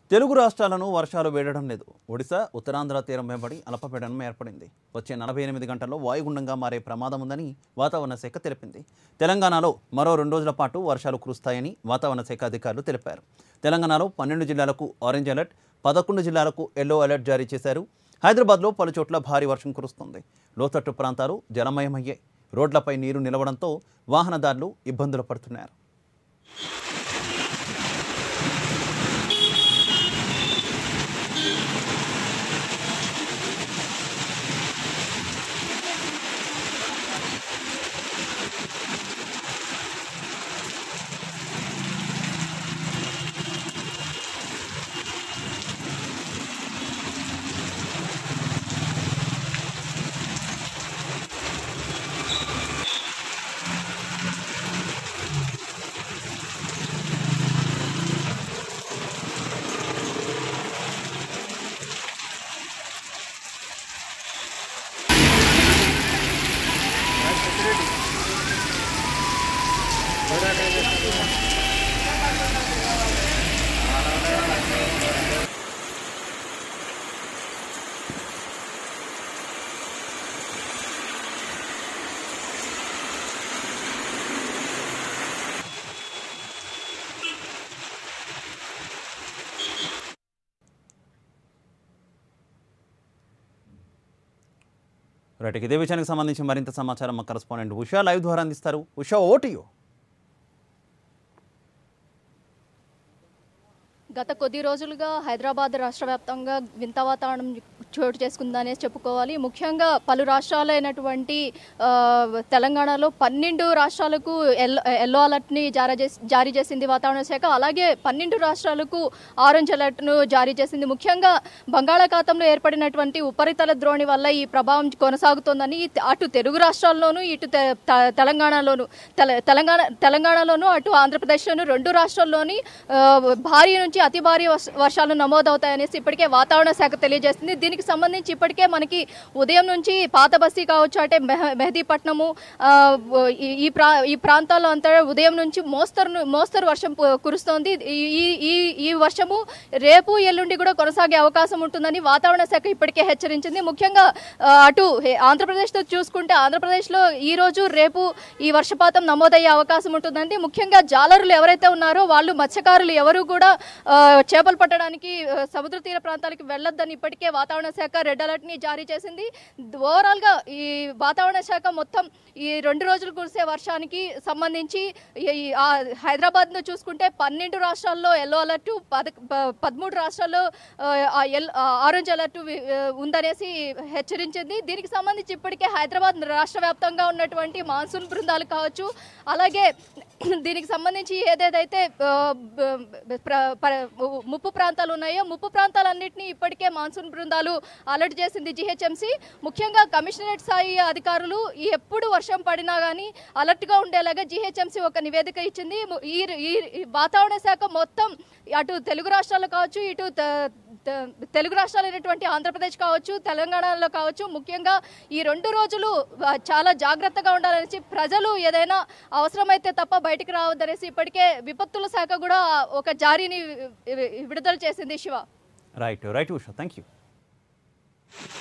తెలుగు రాష్ట్రాలను వర్షాలు వేడడం లేదు ఒడిశా ఉత్తరాంధ్ర తీరం వెంబడి అల్పపీడనం ఏర్పడింది వచ్చే నలభై ఎనిమిది గంటల్లో వాయుగుండంగా మారే ప్రమాదం ఉందని వాతావరణ శాఖ తెలిపింది తెలంగాణలో మరో రెండు రోజుల పాటు వర్షాలు కురుస్తాయని వాతావరణ శాఖ అధికారులు తెలిపారు తెలంగాణలో పన్నెండు జిల్లాలకు ఆరెంజ్ అలర్ట్ పదకొండు జిల్లాలకు ఎల్లో అలర్ట్ జారీ చేశారు హైదరాబాద్లో పలు చోట్ల భారీ వర్షం కురుస్తుంది లోతట్టు ప్రాంతాలు జలమయమయ్యాయి రోడ్లపై నీరు నిలవడంతో వాహనదారులు ఇబ్బందులు పడుతున్నారు రైట్ ఇదే విషయానికి సంబంధించి మరింత సమాచారం మా కరస్పాండెంట్ ఉషా లైవ్ ద్వారా అందిస్తారు ఉషా ఓటియో గత కొద్ది రోజులుగా హైదరాబాద్ రాష్ట్ర వ్యాప్తంగా వింత వాతావరణం చోటు చేసుకుందనే చెప్పుకోవాలి ముఖ్యంగా పలు రాష్ట్రాలైనటువంటి ఆ, తెలంగాణలో పన్నెండు రాష్ట్రాలకు ఎల్లో ఎల్లో అలర్ట్ని జారీ చేసి జారీ చేసింది వాతావరణ శాఖ అలాగే పన్నెండు రాష్ట్రాలకు ఆరెంజ్ అలర్ట్ను జారీ చేసింది ముఖ్యంగా బంగాళాఖాతంలో ఏర్పడినటువంటి ఉపరితల ద్రోణి వల్ల ఈ ప్రభావం కొనసాగుతోందని అటు తెలుగు రాష్ట్రాల్లోనూ ఇటు తె- త- తెలంగాణలోను తెల- తెలంగాణ తెలంగాణలోను అటు ఆంధ్రప్రదేశ్లోను రెండు రాష్ట్రాల్లోని ఆ, భారీ నుంచి అతి భారీ వర్ష- వర్షాలు నమోదవుతాయనేసి ఇప్పటికే వాతావరణ శాఖ తెలియజేస్తుంది దీనికి సంబంధించి ఇప్పటికే మనకి ఉదయం నుంచి పాత బస్తీ కావచ్చు అంటే మెహ మెహదీపట్నము ఆ, ఈ- ఈ ప్రా ఈ ప్రాంతాల్లో అంతా ఉదయం నుంచి మోస్తరు మోస్తరు వర్షం పు- కురుస్తోంది ఈ- ఈ ఈ ఈ వర్షము రేపు ఎల్లుండి కూడా కొనసాగే అవకాశం ఉంటుందని వాతావరణ శాఖ ఇప్పటికే హెచ్చరించింది ముఖ్యంగా ఆ, అటు హే- ఆంధ్రప్రదేశ్తో చూసుకుంటే ఆంధ్రప్రదేశ్లో ఈ రోజు రేపు ఈ వర్షపాతం నమోదయ్యే అవకాశం ఉంటుందండి ముఖ్యంగా జాలరులు ఎవరైతే ఉన్నారో వాళ్ళు మత్స్యకారులు ఎవరు కూడా ఆ, చేపలు పట్టడానికి ఆ, సముద్ర తీర ప్రాంతాలకు వెళ్ళొద్దని ఇప్పటికే వాతావరణ శాఖ రెడ్ అలర్ట్ ని జారీ చేసింది ఓవరాల్ గా ఈ వాతావరణ శాఖ మొత్తం ఈ రెండు రోజులు కురిసే వర్షానికి సంబంధించి ఈ- ఈ ఆ హైదరాబాద్ ను చూసుకుంటే పన్నెండు రాష్ట్రాల్లో ఎల్లో అలర్ట్ పద ప- పదమూడు రాష్ట్రాల్లో ఆ, ఆ ఎల్ ఆ ఆరెంజ్ అలర్ట్ వి- ఆ, ఉందనేసి హెచ్చరించింది దీనికి సంబంధించి ఇప్పటికే హైదరాబాద్ రాష్ట్ర వ్యాప్తంగా ఉన్నటువంటి మాన్సూన్ బృందాలు కావచ్చు అలాగే దీనికి సంబంధించి ఏదేదైతే ఆ, బ- బ- ప్ర- పర- ముప్పు ప్రాంతాలు ఉన్నాయో ముప్పు ప్రాంతాలన్నింటినీ ఇప్పటికే మాన్సూన్ బృందాలు అలర్ట్ చేసింది జిహెచ్ఎంసీ ముఖ్యంగా కమిషనరేట్ స్థాయి అధికారులు ఈ ఎప్పుడు వర్షం పడినా కానీ అలర్ట్గా ఉండేలాగా జిహెచ్ఎంసీ ఒక నివేదిక ఇచ్చింది ము- ఈ ఈ ఈ వాతావరణ శాఖ మొత్తం అటు తెలుగు రాష్ట్రాలు కావచ్చు ఇటు త- త- తెలుగు రాష్ట్రాలైనటువంటి ఆంధ్రప్రదేశ్ కావచ్చు తెలంగాణలో కావచ్చు ముఖ్యంగా ఈ రెండు రోజులు ఆ, చాలా జాగ్రత్తగా ఉండాలనేసి ప్రజలు ఏదైనా అవసరమైతే తప్ప బయటికి రావద్దనేసి ఇప్పటికే విపత్తుల శాఖ కూడా ఒక జారీని వి- వి- విడుదల చేసింది Shiva right right Usha thank you